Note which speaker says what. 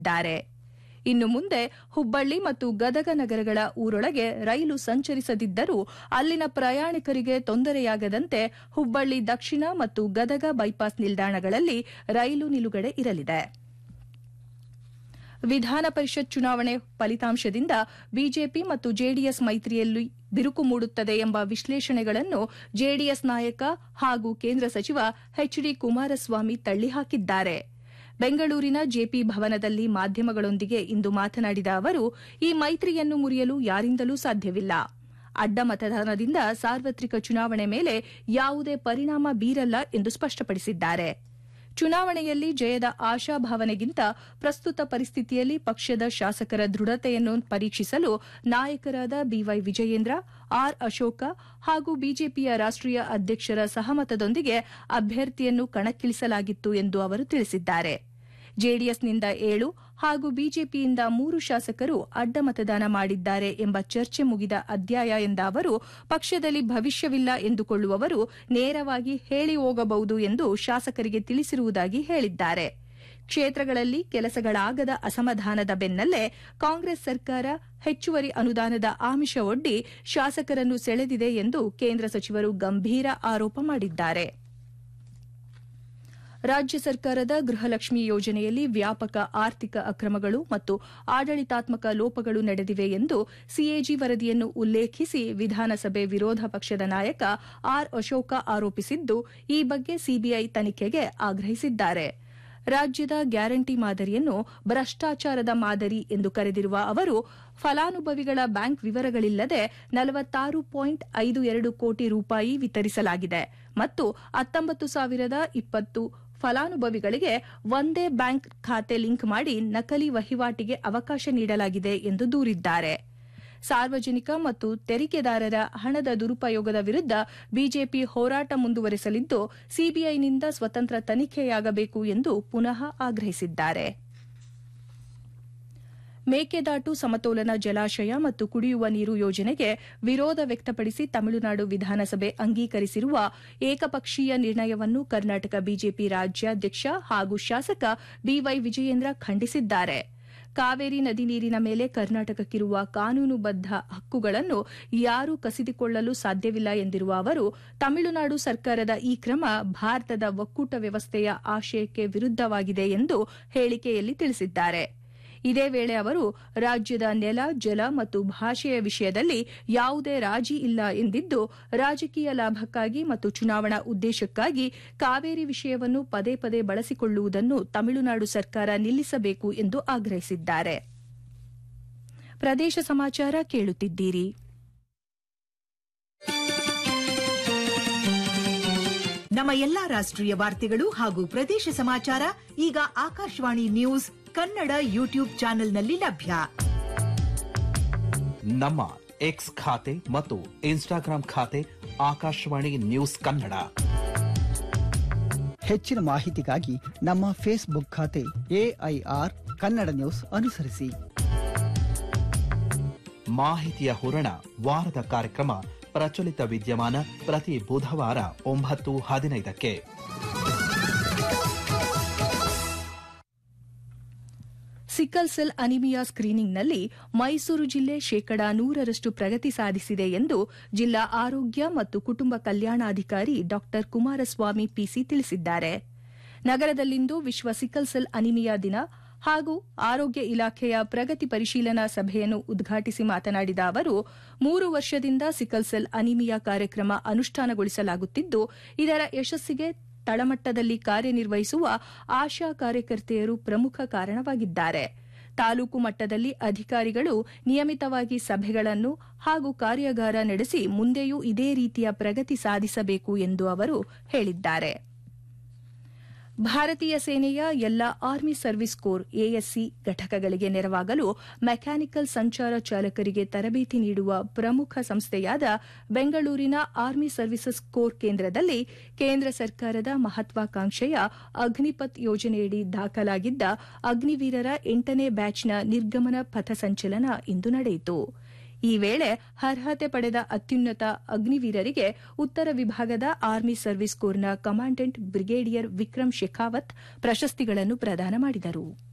Speaker 1: ದ್ದಾರೆ ಇನ್ನು ಮುಂದೆ ಹುಬ್ಬಳ್ಳಿ ಮತ್ತು ಗದಗ ನಗರಗಳ ಊರೊಳಗೆ ರೈಲು ಸಂಚರಿಸದಿದ್ದರೂ ಅಲ್ಲಿನ ಪ್ರಯಾಣಿಕರಿಗೆ ತೊಂದರೆಯಾಗದಂತೆ ಹುಬ್ಬಳ್ಳಿ ದಕ್ಷಿಣ ಮತ್ತು ಗದಗ ಬೈಪಾಸ್ ನಿಲ್ದಾಣಗಳಲ್ಲಿ ರೈಲು ನಿಲುಗಡೆ ಇರಲಿದೆ ವಿಧಾನ ಪರಿಷತ್ ಚುನಾವಣೆ ಫಲಿತಾಂಶದಿಂದ ಬಿಜೆಪಿ ಮತ್ತು ಜೆಡಿಎಸ್ ಮೈತ್ರಿಯಲ್ಲಿ ಬಿರುಕು ಮೂಡುತ್ತದೆ ಎಂಬ ವಿಶ್ಲೇಷಣೆಗಳನ್ನು ಜೆಡಿಎಸ್ ನಾಯಕ ಹಾಗೂ ಕೇಂದ್ರ ಸಚಿವ ಎಚ್ ಡಿ ಕುಮಾರಸ್ವಾಮಿ ತಳ್ಳಿಹಾಕಿದ್ದಾರೆ ಬೆಂಗಳೂರಿನ ಜೆಪಿ ಭವನದಲ್ಲಿ ಮಾಧ್ಯಮಗಳೊಂದಿಗೆ ಇಂದು ಮಾತನಾಡಿದ ಅವರು ಈ ಮೈತ್ರಿಯನ್ನು ಮುರಿಯಲು ಯಾರಿಂದಲೂ ಸಾಧ್ಯವಿಲ್ಲ ಅಡ್ಡ ಮತದಾನದಿಂದ ಸಾರ್ವತ್ರಿಕ ಚುನಾವಣೆ ಮೇಲೆ ಯಾವುದೇ ಪರಿಣಾಮ ಬೀರಲ್ಲ ಎಂದು ಸ್ಪಷ್ಟಪಡಿಸಿದ್ದಾರೆ ಚುನಾವಣೆಯಲ್ಲಿ ಜಯದ ಆಶಾಭಾವನೆಗಿಂತ ಪ್ರಸ್ತುತ ಪರಿಸ್ಥಿತಿಯಲ್ಲಿ ಪಕ್ಷದ ಶಾಸಕರ ದೃಢತೆಯನ್ನು ಪರೀಕ್ಷಿಸಲು ನಾಯಕರಾದ ಬಿವೈ ವಿಜಯೇಂದ್ರ ಆರ್ ಅಶೋಕ ಹಾಗೂ ಬಿಜೆಪಿಯ ರಾಷ್ಟೀಯ ಅಧ್ಯಕ್ಷರ ಸಹಮತದೊಂದಿಗೆ ಅಭ್ಯರ್ಥಿಯನ್ನು ಕಣಕ್ಕಿಳಿಸಲಾಗಿತ್ತು ಎಂದು ಅವರು ತಿಳಿಸಿದ್ದಾರೆ ಜೆಡಿಎಸ್ನಿಂದ ಏಳು ಹಾಗೂ ಬಿಜೆಪಿಯಿಂದ ಮೂರು ಶಾಸಕರು ಅಡ್ಡ ಮತದಾನ ಮಾಡಿದ್ದಾರೆ ಎಂಬ ಚರ್ಚೆ ಮುಗಿದ ಅಧ್ಯಾಯ ಎಂದ ಅವರು ಪಕ್ಷದಲ್ಲಿ ಭವಿಷ್ಯವಿಲ್ಲ ಎಂದುಕೊಳ್ಳುವವರು ನೇರವಾಗಿ ಹೇಳಿ ಹೋಗಬಹುದು ಎಂದು ಶಾಸಕರಿಗೆ ತಿಳಿಸಿರುವುದಾಗಿ ಹೇಳಿದ್ದಾರೆ ಕ್ಷೇತ್ರಗಳಲ್ಲಿ ಕೆಲಸಗಳಾಗದ ಅಸಮಾಧಾನದ ಬೆನ್ನಲ್ಲೇ ಕಾಂಗ್ರೆಸ್ ಸರ್ಕಾರ ಹೆಚ್ಚುವರಿ ಅನುದಾನದ ಆಮಿಷ ಒಡ್ಡಿ ಶಾಸಕರನ್ನು ಸೆಳೆದಿದೆ ಎಂದು ಕೇಂದ್ರ ಸಚಿವರು ಗಂಭೀರ ಆರೋಪ ಮಾಡಿದ್ದಾರೆ ರಾಜ್ಯ ಸರ್ಕಾರದ ಗೃಹಲಕ್ಷ್ಮಿ ಯೋಜನೆಯಲ್ಲಿ ವ್ಯಾಪಕ ಆರ್ಥಿಕ ಅಕ್ರಮಗಳು ಮತ್ತು ಆಡಳಿತಾತ್ಮಕ ಲೋಪಗಳು ನಡೆದಿವೆ ಎಂದು ಸಿಎಜಿ ವರದಿಯನ್ನು ಉಲ್ಲೇಖಿಸಿ ವಿಧಾನಸಭೆ ವಿರೋಧ ಪಕ್ಷದ ನಾಯಕ ಆರ್ ಅಶೋಕ ಆರೋಪಿಸಿದ್ದು ಈ ಬಗ್ಗೆ ಸಿಬಿಐ ತನಿಖೆಗೆ ಆಗ್ರಹಿಸಿದ್ದಾರೆ ರಾಜ್ಯದ ಗ್ಯಾರಂಟಿ ಮಾದರಿಯನ್ನು ಭ್ರಷ್ಟಾಚಾರದ ಮಾದರಿ ಎಂದು ಕರೆದಿರುವ ಅವರು ಫಲಾನುಭವಿಗಳ ಬ್ಯಾಂಕ್ ವಿವರಗಳಿಲ್ಲದೆ ನಲವತ್ತಾರು ಪಾಯಿಂಟ್ ಐದು ಎರಡು ಕೋಟಿ ರೂಪಾಯಿ ವಿತರಿಸಲಾಗಿದೆ ಮತ್ತು ಹತ್ತೊಂಬತ್ತು ಸಾವಿರದ ಇಪ್ಪತ್ತು ಫಲಾನುಭವಿಗಳಿಗೆ ಒಂದೇ ಬ್ಯಾಂಕ್ ಖಾತೆ ಲಿಂಕ್ ಮಾಡಿ ನಕಲಿ ವಹಿವಾಟಿಗೆ ಅವಕಾಶ ನೀಡಲಾಗಿದೆ ಎಂದು ದೂರಿದ್ದಾರೆ ಸಾರ್ವಜನಿಕ ಮತ್ತು ತೆರಿಗೆದಾರರ ಹಣದ ದುರುಪಯೋಗದ ವಿರುದ್ದ ಬಿಜೆಪಿ ಹೋರಾಟ ಮುಂದುವರೆಸಲಿದ್ದು ಸಿಬಿಐನಿಂದ ಸ್ವತಂತ್ರ ತನಿಖೆಯಾಗಬೇಕು ಎಂದು ಪುನಃ ಆಗ್ರಹಿಸಿದ್ದಾರೆ ಮೇಕೆದಾಟು ಸಮತೋಲನ ಜಲಾಶಯ ಮತ್ತು ಕುಡಿಯುವ ನೀರು ಯೋಜನೆಗೆ ವಿರೋಧ ವ್ಯಕ್ತಪಡಿಸಿ ತಮಿಳುನಾಡು ವಿಧಾನಸಭೆ ಅಂಗೀಕರಿಸಿರುವ ಏಕಪಕ್ಷೀಯ ನಿರ್ಣಯವನ್ನು ಕರ್ನಾಟಕ ಬಿಜೆಪಿ ರಾಜ್ಯಾಧ್ಯಕ್ಷ ಹಾಗೂ ಶಾಸಕ ಬಿವೈ ವಿಜಯೇಂದ್ರ ಖಂಡಿಸಿದ್ದಾರೆ ಕಾವೇರಿ ನದಿ ನೀರಿನ ಮೇಲೆ ಕರ್ನಾಟಕಕ್ಕಿರುವ ಕಾನೂನುಬದ್ದ ಹಕ್ಕುಗಳನ್ನು ಯಾರೂ ಕಸಿದುಕೊಳ್ಳಲು ಸಾಧ್ಯವಿಲ್ಲ ಎಂದಿರುವ ಅವರು ತಮಿಳುನಾಡು ಸರ್ಕಾರದ ಈ ಕ್ರಮ ಭಾರತದ ಒಕ್ಕೂಟ ವ್ಯವಸ್ಥೆಯ ಆಶಯಕ್ಕೆ ವಿರುದ್ದವಾಗಿದೆ ಎಂದು ಹೇಳಿಕೆಯಲ್ಲಿ ತಿಳಿಸಿದ್ದಾರೆ ಇದೇ ವೇಳೆ ಅವರು ರಾಜ್ಯದ ನೆಲ ಜಲ ಮತ್ತು ಭಾಷೆಯ ವಿಷಯದಲ್ಲಿ ಯಾವುದೇ ರಾಜಿ ಇಲ್ಲ ಎಂದಿದ್ದು ರಾಜಕೀಯ ಲಾಭಕ್ಕಾಗಿ ಮತ್ತು ಚುನಾವಣಾ ಉದ್ದೇಶಕ್ಕಾಗಿ ಕಾವೇರಿ ವಿಷಯವನ್ನು ಪದೇ ಪದೇ ಬಳಸಿಕೊಳ್ಳುವುದನ್ನು ತಮಿಳುನಾಡು ಸರ್ಕಾರ ನಿಲ್ಲಿಸಬೇಕು ಎಂದು ಆಗ್ರಹಿಸಿದ್ದಾರೆ ಪ್ರದೇಶ ಸಮಾಚಾರ ಕೇಳುತ್ತಿದ್ದೀರಿ
Speaker 2: ನಮ್ಮ ಎಲ್ಲಾ ರಾಷ್ಟ್ರೀಯ ವಾರ್ತೆಗಳು ಹಾಗೂ ಪ್ರದೇಶ ಸಮಾಚಾರ ಈಗ ಆಕಾಶವಾಣಿ ನ್ಯೂಸ್ ಕನ್ನಡ ಯೂಟ್ಯೂಬ್ ಚಾನೆಲ್ನಲ್ಲಿ ಲಭ್ಯ
Speaker 3: ನಮ್ಮ ಎಕ್ಸ್ ಖಾತೆ ಮತ್ತು ಇನ್ಸ್ಟಾಗ್ರಾಂ ಖಾತೆ ಆಕಾಶವಾಣಿ ನ್ಯೂಸ್ ಕನ್ನಡ
Speaker 4: ಹೆಚ್ಚಿನ ಮಾಹಿತಿಗಾಗಿ ನಮ್ಮ ಫೇಸ್ಬುಕ್ ಖಾತೆ ಎಐಆರ್ ಕನ್ನಡ ನ್ಯೂಸ್ ಅನುಸರಿಸಿ
Speaker 3: ಮಾಹಿತಿಯ ಹೂರಣ ವಾರದ ಕಾರ್ಯಕ್ರಮ ಪ್ರಚಲಿತ ವಿದ್ಯಮಾನ ಪ್ರತಿ ಬುಧವಾರ ಒಂಬತ್ತು ಹದಿನೈದಕ್ಕೆ
Speaker 1: ಸಿಕ್ಕಲ್ ಸೆಲ್ ಅನಿಮಿಯಾ ಸ್ಕ್ರೀನಿಂಗ್ನಲ್ಲಿ ಮೈಸೂರು ಜಿಲ್ಲೆ ಶೇಕಡಾ ನೂರರಷ್ಟು ಪ್ರಗತಿ ಸಾಧಿಸಿದೆ ಎಂದು ಜಿಲ್ಲಾ ಆರೋಗ್ಯ ಮತ್ತು ಕುಟುಂಬ ಕಲ್ಯಾಣಾಧಿಕಾರಿ ಡಾ ಕುಮಾರಸ್ವಾಮಿ ಪಿಸಿ ತಿಳಿಸಿದ್ದಾರೆ ನಗರದಲ್ಲಿಂದು ವಿಶ್ವ ಸಿಕ್ಕಲ್ ಸೆಲ್ ಅನಿಮಿಯಾ ದಿನ ಹಾಗೂ ಆರೋಗ್ಯ ಇಲಾಖೆಯ ಪ್ರಗತಿ ಪರಿಶೀಲನಾ ಸಭೆಯನ್ನು ಉದ್ಘಾಟಿಸಿ ಮಾತನಾಡಿದ ಅವರು ಮೂರು ವರ್ಷದಿಂದ ಸಿಕ್ಕಲ್ ಸೆಲ್ ಅನಿಮಿಯಾ ಕಾರ್ಯಕ್ರಮ ಅನುಷ್ಠಾನಗೊಳಿಸಲಾಗುತ್ತಿದ್ದು ಇದರ ಯಶಸ್ಸಿಗೆ ತಳಮಟ್ಟದಲ್ಲಿ ಕಾರ್ಯನಿರ್ವಹಿಸುವ ಆಶಾ ಕಾರ್ಯಕರ್ತೆಯರು ಪ್ರಮುಖ ಕಾರಣವಾಗಿದ್ದಾರೆ ತಾಲೂಕು ಮಟ್ಟದಲ್ಲಿ ಅಧಿಕಾರಿಗಳು ನಿಯಮಿತವಾಗಿ ಸಭೆಗಳನ್ನು ಹಾಗೂ ಕಾರ್ಯಾಗಾರ ನಡೆಸಿ ಮುಂದೆಯೂ ಇದೇ ರೀತಿಯ ಪ್ರಗತಿ ಸಾಧಿಸಬೇಕು ಎಂದು ಅವರು ಹೇಳಿದ್ದಾರೆ ಭಾರತೀಯ ಸೇನೆಯ ಎಲ್ಲ ಆರ್ಮಿ ಸರ್ವಿಸ್ ಕೋರ್ ಎಎಸ್ಸಿ ಘಟಕಗಳಿಗೆ ನೆರವಾಗಲು ಮೆಕ್ಯಾನಿಕಲ್ ಸಂಚಾರ ಚಾಲಕರಿಗೆ ತರಬೇತಿ ನೀಡುವ ಪ್ರಮುಖ ಸಂಸ್ಥೆಯಾದ ಬೆಂಗಳೂರಿನ ಆರ್ಮಿ ಸರ್ವಿಸಸ್ ಕೋರ್ ಕೇಂದ್ರದಲ್ಲಿ ಕೇಂದ್ರ ಸರ್ಕಾರದ ಮಹತ್ವಾಕಾಂಕ್ಷೆಯ ಅಗ್ನಿಪಥ್ ಯೋಜನೆಯಡಿ ದಾಖಲಾಗಿದ್ದ ಅಗ್ನಿವೀರರ ಎಂಟನೇ ಬ್ಯಾಚ್ನ ನಿರ್ಗಮನ ಪಥಸಂಚಲನ ಇಂದು ನಡೆಯಿತು ಈ ವೇಳೆ ಅರ್ಹತೆ ಪಡೆದ ಅತ್ಯುನ್ನತ ಅಗ್ನಿವೀರರಿಗೆ ಉತ್ತರ ವಿಭಾಗದ ಆರ್ಮಿ ಸರ್ವಿಸ್ ಕೋರ್ನ ಕಮಾಂಡೆಂಟ್ ಬ್ರಿಗೇಡಿಯರ್ ವಿಕ್ರಮ್ ಶೆಖಾವತ್ ಪ್ರಶಸ್ತಿಗಳನ್ನು ಪ್ರದಾನ ಮಾಡಿದರು